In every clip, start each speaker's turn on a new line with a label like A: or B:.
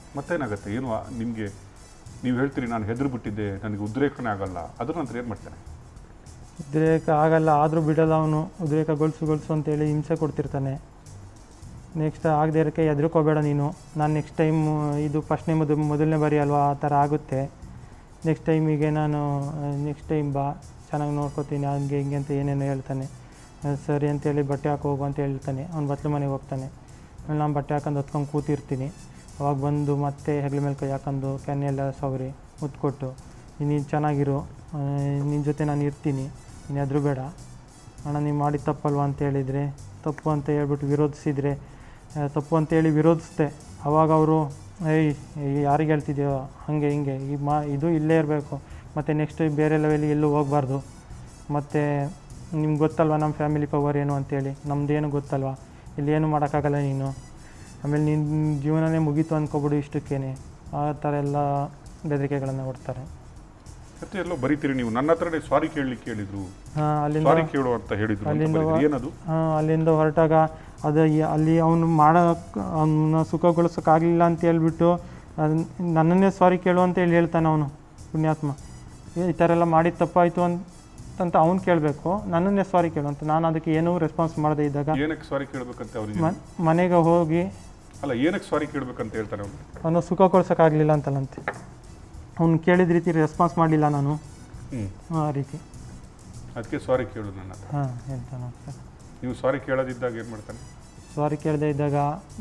A: ಮತ್ತೇನಾಗುತ್ತೆ ಏನು ನಿಮಗೆ ನೀವು ಹೇಳ್ತೀರಿ ನಾನು ಹೆದರು ಬಿಟ್ಟಿದ್ದೆ ನನಗೆ ಉದ್ರೇಕನೇ ಆಗಲ್ಲ ಅದ್ರ ನಂತರ ಏನು ಮಾಡ್ತಾನೆ
B: ಉದ್ರೇಕ ಆಗಲ್ಲ ಆದರೂ ಬಿಡಲ್ಲ ಅವನು ಉದ್ರೇಕ ಗೊಲ್ಸು ಗೊಲ್ಸು ಅಂತೇಳಿ ಹಿಂಸೆ ಕೊಡ್ತಿರ್ತಾನೆ ನೆಕ್ಸ್ಟ್ ಆಗದೆ ಇರೋಕ್ಕೆ ಹೆದರ್ಕೋಬೇಡ ನೀನು ನಾನು ನೆಕ್ಸ್ಟ್ ಟೈಮ್ ಇದು ಫಸ್ಟ್ನೇ ಮೊದ ಮೊದಲನೇ ಬಾರಿ ಅಲ್ವಾ ಆ ಥರ ಆಗುತ್ತೆ ನೆಕ್ಸ್ಟ್ ಟೈಮಿಗೆ ನಾನು ನೆಕ್ಸ್ಟ್ ಟೈಮ್ ಬಾ ಚೆನ್ನಾಗಿ ನೋಡ್ಕೋತೀನಿ ಹಂಗೆ ಹಿಂಗೆ ಅಂತ ಏನೇನೋ ಹೇಳ್ತಾನೆ ಆ, ಸರಿ ಅಂತೇಳಿ ಬಟ್ಟೆ ಹಾಕಿ ಹೋಗು ಅಂತ ಹೇಳ್ತಾನೆ ಅವ್ನು ಬಟ್ಲು ಮನೆಗೆ ಹೋಗ್ತಾನೆ ಆಮೇಲೆ ನಾನು ಬಟ್ಟೆ ಹಾಕೊಂಡು ಹೊತ್ಕೊಂಡು ಕೂತಿರ್ತೀನಿ ಅವಾಗ ಬಂದು ಮತ್ತೆ ಹೆಗ್ಲ ಮೇಲೆ ಕೈ ಹಾಕೊಂಡು ಕೆನ್ನೆಲ್ಲ ಸವರಿ ಮುತ್ಕೊಟ್ಟು ನೀನು ಚೆನ್ನಾಗಿರು ನಿನ್ನ ಜೊತೆ ನಾನು ಇರ್ತೀನಿ ನೀನು ಎದುರು ಬೇಡ ಅಣ್ಣ ನೀವು ಮಾಡಿದ ತಪ್ಪಲ್ವಾ ಅಂತ ಹೇಳಿದರೆ ತಪ್ಪು ಅಂತ ಹೇಳ್ಬಿಟ್ಟು ವಿರೋಧಿಸಿದರೆ ಆ, ತಪ್ಪು ಅಂತೇಳಿ ವಿರೋಧಿಸ್ದೆ ಅವಾಗ ಅವರು ಏಯ್ ಯಾರಿಗೆ ಹೇಳ್ತಿದ್ಯೋ ಹಾಗೆ ಹಿಂಗೆ ಈ ಮಾ ಇದು ಇಲ್ಲೇ ಇರಬೇಕು ಮತ್ತು ನೆಕ್ಸ್ಟ್ ಬೇರೆ ಲೆವೆಲ್ ಎಲ್ಲೂ ಹೋಗಬಾರ್ದು ಮತ್ತು ನಿಮ್ಗೆ ಗೊತ್ತಲ್ವ ನಮ್ಮ ಫ್ಯಾಮಿಲಿ ಪವರ್ ಏನು ಅಂತೇಳಿ ನಮ್ಮದೇನು ಗೊತ್ತಲ್ವ ಇಲ್ಲಿ ಏನು ಮಾಡೋಕ್ಕಾಗಲ್ಲ ನೀನು ಆಮೇಲೆ ನಿನ್ನ ಜೀವನನೇ ಮುಗೀತು ಅಂದ್ಕೊಬಿಡು ಇಷ್ಟಕ್ಕೇನೆ ಆ ಥರ ಎಲ್ಲ ಬೆದರಿಕೆಗಳನ್ನು ಕೊಡ್ತಾರೆ
A: ಮತ್ತೆ ಎಲ್ಲೋ ಬರೀತೀರಿ ನೀವು ನನ್ನ ಹತ್ರನೇ ಸಾರಿ ಕೇಳಲಿಕ್ಕೆ ಹೇಳಿದ್ರು
B: ಆ, ಅಲ್ಲಿಂದ
A: ಸಾರಿ ಕೇಳು ಅಂತ ಹೇಳಿದ್ರು ಅಂತ
B: ಅಲ್ಲಿಂದ
A: ಬರೀತೀರಿ.
B: ವ-
A: ಏನದು
B: ಆ, ಅಲ್ಲಿಂದ ಹೊರಟಾಗ ಅದು ಯ- ಅಲ್ಲಿ ಅವನು ಮಾಡೋಕ್ಕೆ ಅವನ್ನ ಸುಖಗೊಳಿಸೋಕ್ಕಾಗಲಿಲ್ಲ ಅಂತ ಹೇಳ್ಬಿಟ್ಟು ಅದ್ನ- ನನ್ನನ್ನೇ ಸಾರಿ ಕೇಳು ಅಂತ ಹೇಳಿ ಹೇಳ್ತಾನೆ ಅವನು ಪುಣ್ಯಾತ್ಮ ಏ, ಈ ಥರ ಎಲ್ಲ ಮಾಡಿದ ತಪ್ಪಾಯಿತು ಅಂತ ಅವ್ನು ಕೇಳಬೇಕು ನನ್ನನ್ನೇ ಸಾರಿ ಕೇಳು ಅಂತ ನಾನು ಅದಕ್ಕೆ ಏನೂ ರೆಸ್ಪಾನ್ಸ್ ಮಾಡದೇ ಇದ್ದಾಗ
A: ಏನಕ್ಕೆ ಸಾರಿ ಕೇಳ್ಬೇಕಂತ ಅವ್ರಿಗೆ
B: ಮ- ಮನೆಗೆ ಹೋಗಿ
A: ಅಲ್ಲ ಏನಕ್ಕೆ ಸಾರಿ ಕೇಳ್ಬೇಕಂತ ಹೇಳ್ತಾನೆ ಅವನು
B: ಅವನು ಸುಖ ಕೊಡ್ಸೋಕ್ಕಾಗಲಿಲ್ಲ ಅಂತಲಂತೆ ಅವ್ನು ಕೇಳಿದ ರೀತಿ ರೆಸ್ಪಾನ್ಸ್ ಮಾಡಲಿಲ್ಲ ನಾನು
A: ಹ್ಞೂ
B: ಆ ರೀತಿ
A: ಅದಕ್ಕೆ ಸಾರಿ ಕೇಳು ನನ್ನ ಹತ್ರ
B: ಹಾಂ ಹೇಳ್ತಾನೆ ಸರ್
A: ನೀವು ಸಾರಿ ಕೇಳದಿದ್ದಾಗ ಏನು ಮಾಡ್ತಾನೆ
B: ಸಾರಿ ಕೇಳದೆ ಇದ್ದಾಗ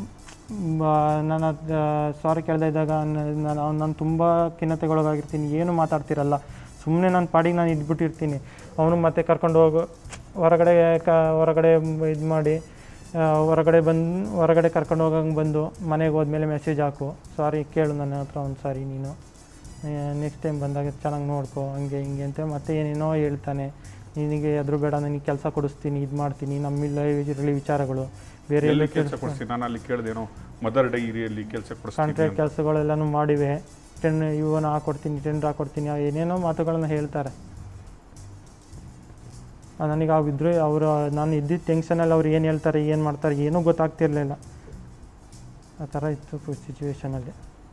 B: ನಾನು ಸಾರಿ ಕೇಳದೆ ಇದ್ದಾಗ ನಾನು ಅವ್ನು ನಾನು ತುಂಬ ಖಿನ್ನತೆಗೊಳಗಾಗಿರ್ತೀನಿ ಏನು ಮಾತಾಡ್ತಿರಲ್ಲ ಸುಮ್ಮನೆ ನನ್ನ ಪಾಡಿಗೆ ನಾನು ಇದ್ಬಿಟ್ಟಿರ್ತೀನಿ ಅವನು ಮತ್ತೆ ಕರ್ಕೊಂಡು ಹೋಗು ಹೊರಗಡೆ ಕ ಹೊರಗಡೆ ಇದು ಮಾಡಿ ಆ, ಹೊರಗಡೆ ಬಂದು ಹೊರಗಡೆ ಕರ್ಕೊಂಡು ಹೋಗಂಗೆ ಬಂದು ಮನೆಗೆ ಹೋದ್ಮೇಲೆ ಮೆಸೇಜ್ ಹಾಕು ಸಾರಿ ಕೇಳು ನನ್ನ ಹತ್ರ ಒಂದು ಸಾರಿ ನೀನು ನೆಕ್ಸ್ಟ್ ಟೈಮ್ ಬಂದಾಗ ಚೆನ್ನಾಗಿ ನೋಡ್ಕೊ ಹಂಗೆ ಹಿಂಗೆ ಅಂತ ಮತ್ತೆ ಏನೇನೋ ಹೇಳ್ತಾನೆ ನಿನಗೆ ಎದುರು ಬೇಡ ನನಗೆ ಕೆಲಸ ಕೊಡಿಸ್ತೀನಿ ಇದು ಮಾಡ್ತೀನಿ ನಮ್ಮಿಲ್ಲ ಇದರಲ್ಲಿ ವಿಚಾರಗಳು ಬೇರೆ
A: ಎಲ್ಲಿ
B: ಎಲ್ಲ
A: ಕೆಲಸ ಕೊಡಿಸ್ತೀನಿ ನಾನು ಅಲ್ಲಿ ಕೇಳ್ದೇನೋ ಮದರ್ ಡೈರಿಯಲ್ಲಿ ಕೆಲಸ ಕೊಡಿಸ್ತೀನಿ
B: ಕಾಂಟ್ರಾಕ್ಟ್ ಕೆಲಸಗಳೆಲ್ಲನೂ ಮಾಡಿವೆ ಟೆನ್ ಇವನ ಹಾಕೊಡ್ತೀನಿ ಟೆಂಡರ್ ಹಾಕೊಡ್ತೀನಿ ಆ ಏನೇನೋ ಮಾತುಗಳನ್ನು ಹೇಳ್ತಾರೆ ಆ, ನನಗೆ ಅವಿದ್ರು ಅವರು ನಾನು ಇದ್ದಿದ್ದ ಟೆನ್ಷನಲ್ಲಿ ಅವ್ರು ಏನು ಹೇಳ್ತಾರೆ ಏನು ಮಾಡ್ತಾರೆ ಏನೂ ಗೊತ್ತಾಗ್ತಿರ್ಲಿಲ್ಲ ಆ ಥರ ಇತ್ತು ಸಿಚುವೇಶನಲ್ಲಿ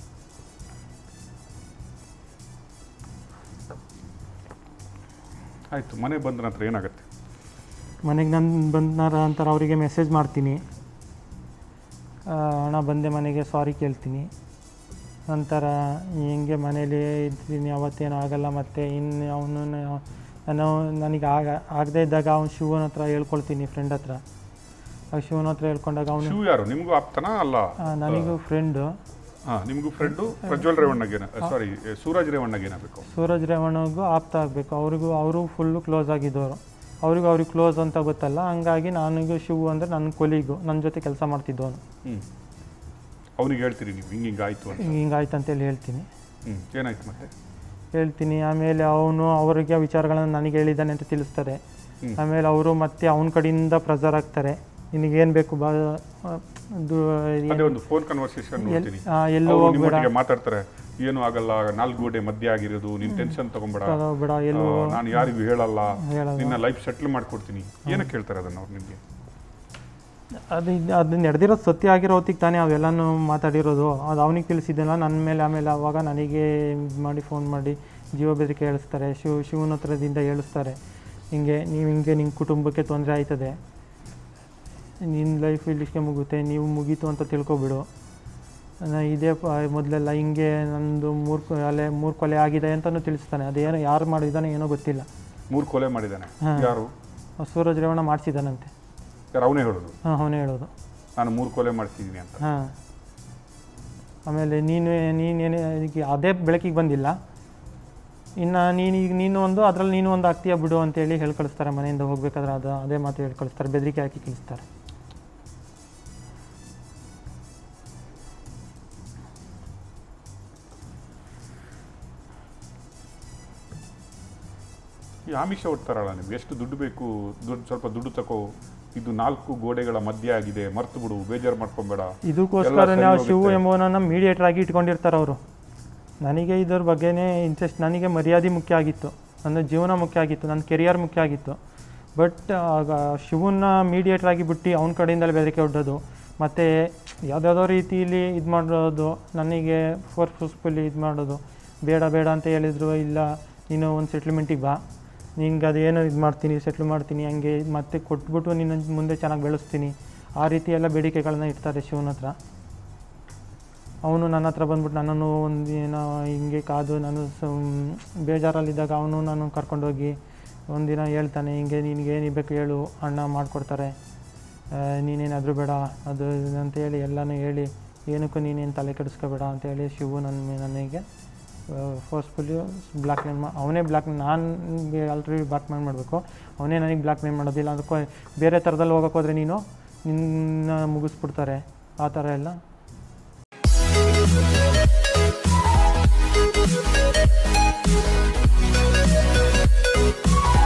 A: ಆಯಿತು ಮನೆ ಬಂದ ನಂತರ ಏನಾಗುತ್ತೆ
B: ಮನೆಗೆ ನಾನು ಬಂದ ನಂತರ ಅವರಿಗೆ ಮೆಸೇಜ್ ಮಾಡ್ತೀನಿ ಆ, ಹಣ ಬಂದೆ ಮನೆಗೆ ಸಾರಿ ಕೇಳ್ತೀನಿ ನಂತರ ಹಿಂಗೆ ಮನೇಲಿ ಇರ್ತೀನಿ ಅವತ್ತೇನು ಆಗಲ್ಲ ಮತ್ತು ಇನ್ನು ಅವನು ನಾನು ನನಗೆ ಆಗ ಆಗದೇ ಇದ್ದಾಗ ಅವ್ನು ಶಿವನ ಹತ್ರ ಹೇಳ್ಕೊಳ್ತೀನಿ ಫ್ರೆಂಡ್ ಹತ್ರ ಆ ಶಿವನ ಹತ್ರ ಹೇಳ್ಕೊಂಡಾಗ ಅವನು
A: ಶಿವ ಯಾರು ನಿಮಗೂ ಆಪ್ತನಾ ಅಲ್ಲ
B: ನನಗೂ ಫ್ರೆಂಡು
A: ಹಾಂ ನಿಮಗೂ ಫ್ರೆಂಡು ಪ್ರಜ್ವಲ್ ರೇವಣ್ಣಗೇನ ಸಾರಿ ಸೂರಜ್ ರೇವಣ್ಣಗೇನಾಗಬೇಕು
B: ಸೂರಜ್ ರೇವಣ್ಣಗೂ ಆಪ್ತ ಆಗಬೇಕು ಅವ್ರಿಗೂ ಅವರು ಫುಲ್ಲು ಕ್ಲೋಸ್ ಆಗಿದ್ದವರು ಅವ್ರಿಗೂ ಅವ್ರಿಗೆ ಕ್ಲೋಸ್ ಅಂತ ಗೊತ್ತಲ್ಲ ಹಂಗಾಗಿ ನನಗೂ ಶಿವು ಅಂದರೆ ನನ್ನ ಕೊಲಿಗೂ ನನ್ನ ಜೊತೆ ಕೆಲಸ ಮಾಡ್ತಿದ್ದವನು
A: ಹ್ಞೂ ಅವನಿಗೆ ಹೇಳ್ತೀರಿ ನೀವು ಹಿಂಗೆ ಹಿಂಗೆ ಆಯಿತು ಅಂತ
B: ಹಿಂಗೆ ಹಿಂಗಾಯ್ತು ಅಂತೇಳಿ ಹೇಳ್ತೀನಿ
A: ಹ್ಞೂ ಏನಾಯ್ತು ಮತ್ತೆ
B: ಹೇಳ್ತೀನಿ ಆಮೇಲೆ ಅವನು ಅವರಿಗೆ ವಿಚಾರಗಳನ್ನು ನನಗೆ ಹೇಳಿದ್ದಾನೆ ಅಂತ ತಿಳಿಸ್ತಾರೆ
A: ಹ್ಮ್.
B: ಆಮೇಲೆ ಅವರು ಮತ್ತೆ ಅವನ ಕಡೆಯಿಂದ ಪ್ರೆಸರ್ ಆಗ್ತಾರೆ ನಿನಗೇನು ಬೇಕು ಬಾ ಅದು
A: ಅದೇ ಒಂದು ಫೋನ್ ಕನ್ವರ್ಸೇಷನ್ ನೋಡ್ತೀನಿ
B: ಎಲ್ಲೂ
A: ಅವ್ರು
B: ಹೋಗ್ಬೇಡ
A: ನಿಮ್ಮೊಟ್ಟಿಗೆ ಮಾತಾಡ್ತಾರೆ ಏನು ಆಗಲ್ಲ ನಾಲ್ಕು ಗೋಡೆ ಮಧ್ಯೆ ಆಗಿರೋದು ನೀನ್ ಟೆನ್ಷನ್ ತಗೊಂಬೇಡ
B: ಬೇಡ ಎಲ್ಲೂ
A: ಆ, ನಾನು ಯಾರಿಗೂ ಹೇಳಲ್ಲ
B: ಹೇಳಲ್ಲ.
A: ನಿನ್ನ ಲೈಫ್ ಸೆಟ್ಲ್ ಮಾಡ್ಕೊಡ್ತೀನಿ ಏನಕ್ಕೆ ಹೇಳ್ತಾರೆ ಅದನ್ನ ಅವ್ರು ನಿಮಗೆ
B: ಅದು ಇದು ಅದು ನಡೆದಿರೋದು ಸತ್ಯ ಆಗಿರೋ ಹೊತ್ತಿಗೆ ತಾನೇ ಅವೆಲ್ಲನೂ ಮಾತಾಡಿರೋದು ಅದು ಅವನಿಗೆ ತಿಳಿಸಿದ್ದೆಲ್ಲ ನನ್ನ ಮೇಲೆ ಆಮೇಲೆ ಅವಾಗ ನನಗೆ ಇದ್ ಮಾಡಿ ಫೋನ್ ಮಾಡಿ ಜೀವ ಬೆದರಿಕೆ ಹೇಳಿಸ್ತಾರೆ ಶಿವ ಶಿವನ ಹತ್ರದಿಂದ ಹೇಳಿಸ್ತಾರೆ ಹಿಂಗೆ ನೀವು ಹಿಂಗೆ ನಿಮ್ಮ ಕುಟುಂಬಕ್ಕೆ ತೊಂದರೆ ಆಯ್ತದೆ ನಿನ್ನ ಲೈಫ್ ಇಲ್ಲಿಗೆ ಮುಗುತ್ತೆ ನೀವು ಮುಗೀತು ಅಂತ ತಿಳ್ಕೊಬಿಡು ನಾ ಇದೇ ಪ- ಮೊದಲೆಲ್ಲ ಹಿಂಗೆ ನಂದು ಮೂರು ಕೊ- ಅಲ್ಲೇ ಮೂರು ಕೊಲೆ ಆಗಿದೆ ಅಂತಲೂ ತಿಳಿಸ್ತಾನೆ ಅದೇನೋ ಯಾರು ಮಾಡಿದ್ದಾನೆ ಏನೋ ಗೊತ್ತಿಲ್ಲ
A: ಮೂರು ಕೊಲೆ ಮಾಡಿದ್ದಾನೆ
B: ಹಾ.
A: ಯಾರು
B: ಸೂರಜ್ ರೇವಣ್ಣ ಮಾಡಿಸಿದ್ದಾನಂತೆ
A: ಯಾರು ಅವನೇ ಹೇಳೋದು
B: ಹಾಂ ಅವನೇ ಹೇಳೋದು
A: ನಾನು ಮೂರು ಕೊಲೆ ಮಾಡ್ತಿದ್ದೀನಿ ಅಂತ
B: ಹಾಂ ಆಮೇಲೆ ನೀನು ನೀನೇನೇ ಈಗ ಅದೇ ಬೆಳಕಿಗೆ ಬಂದಿಲ್ಲ ಇನ್ನು ನೀನು ಈಗ ನೀನು ಒಂದು ಅದರಲ್ಲಿ ನೀನು ಒಂದು ಆಗ್ತೀಯ ಬಿಡು ಅಂತೇಳಿ ಹೇಳಿ ಕಳಿಸ್ತಾರೆ ಮನೆಯಿಂದ ಹೋಗ್ಬೇಕಾದ್ರೆ ಅದು ಅದೇ ಮಾತು ಹೇಳಿ ಕಳಿಸ್ತಾರೆ ಬೆದರಿಕೆ ಹಾಕಿ ಕಳಿಸ್ತಾರೆ
A: ಈ ಆಮಿಷ ಒಡ್ತಾರಲ್ಲ ನಿಮ್ಗೆ ಎಷ್ಟು ದುಡ್ಡು ಬೇಕು ದುಡ್ಡು ಸ್ವಲ್ಪ ದುಡ್ಡು ತಗೋ ಇದು ನಾಲ್ಕು ಗೋಡೆಗಳ ಮಧ್ಯೆ ಆಗಿದೆ ಮರ್ತು ಬಿಡು ಬೇಜಾರು ಮಾಡ್ಕೊಂಬೇಡ
B: ಇದಕ್ಕೋಸ್ಕರ
A: ಎಲ್ಲ
B: ನಾವು
A: ಸರಿ
B: ಶಿವು
A: ಹೋಗುತ್ತೆ.
B: ಎಂಬುವನನ್ನು ಮೀಡಿಯೇಟರ್ ಆಗಿ ಇಟ್ಕೊಂಡಿರ್ತಾರೆ ಅವರು ನನಗೆ ಇದ್ರ ಬಗ್ಗೆನೇ ಇಂಟ್ರೆಸ್ಟ್ ನನಗೆ ಮರ್ಯಾದೆ ಮುಖ್ಯ ಆಗಿತ್ತು ನನ್ನ ಜೀವನ ಮುಖ್ಯ ಆಗಿತ್ತು ನನ್ನ ಕೆರಿಯರ್ ಮುಖ್ಯ ಆಗಿತ್ತು ಬಟ್ ಆಗ ಶಿವನ್ನ ಮೀಡಿಯೇಟರ್ ಆಗಿ ಬಿಟ್ಟು ಅವನ ಕಡೆಯಿಂದಲೇ ಬೆದರಿಕೆ ಒಡ್ಡೋದು ಮತ್ತು ಯಾವುದ್ಯಾವುದೋ ರೀತಿಯಲ್ಲಿ ಇದು ಮಾಡೋದು ನನಗೆ ಫೋರ್ಸ್ಫುಲಿ ಇದು ಮಾಡೋದು ಬೇಡ ಬೇಡ ಅಂತ ಹೇಳಿದ್ರು ಇಲ್ಲ ನೀನು ಒಂದು ಸೆಟ್ಲ್ಮೆಂಟಿಗೆ ಬಾ ನಿನ್ಗೆ ಅದೇನೋ ಇದು ಮಾಡ್ತೀನಿ ಸೆಟ್ಲ್ ಮಾಡ್ತೀನಿ ಹಂಗೆ ಮತ್ತೆ ಕೊಟ್ಬಿಟ್ಟು ನಿನ್ನ ಮುಂದೆ ಚೆನ್ನಾಗಿ ಬೆಳೆಸ್ತೀನಿ ಆ ರೀತಿ ಎಲ್ಲ ಬೇಡಿಕೆಗಳನ್ನ ಇಡ್ತಾರೆ ಶಿವನ ಹತ್ರ ಅವನು ನನ್ನ ಹತ್ರ ಬಂದ್ಬಿಟ್ಟು ನನ್ನನ್ನು ಒಂದು ಏನೋ ಹಿಂಗೆ ಕಾದು ನಾನು ಸುಮ್ ಬೇಜಾರಲ್ಲಿದ್ದಾಗ ಅವನು ನಾನು ಕರ್ಕೊಂಡೋಗಿ ಒಂದಿನ ಹೇಳ್ತಾನೆ ಹಿಂಗೆ ನಿನಗೆ ಏನಿಬೇಕು ಹೇಳು ಅಣ್ಣ ಮಾಡಿಕೊಡ್ತಾರೆ ನೀನೇನಾದರೂ ಬೇಡ ಅದು ಇದು ಅಂತ ಹೇಳಿ ಎಲ್ಲನೂ ಹೇಳಿ ಏನಕ್ಕೂ ನೀನೇನು ತಲೆ ಕೆಡಿಸ್ಕೋಬೇಡ ಅಂತೇಳಿ ಶಿವು ನನ್ನ ನನಗೆ ಫೋರ್ಸ್ಫುಲಿ ಬ್ಲ್ಯಾಕ್ ಮೇಲ್ ಮಾ ಅವನೇ ಬ್ಲ್ಯಾಕ್ ನಾನು ಆಲ್ರೆಡಿ ಬ್ಲ್ಯಾಕ್ ಮೇಲ್ ಮಾಡಬೇಕು ಅವನೇ ನನಗೆ ಬ್ಲ್ಯಾಕ್ ಮೇಲ್ ಮಾಡೋದಿಲ್ಲ ಅದಕ್ಕೆ ಬೇರೆ ಥರದಲ್ಲಿ ಹೋಗೋಕೆ ಹೋದರೆ ನೀನು ನಿನ್ನ ಮುಗಿಸ್ಬಿಡ್ತಾರೆ ಆ ಥರ ಎಲ್ಲ
C: Thank you.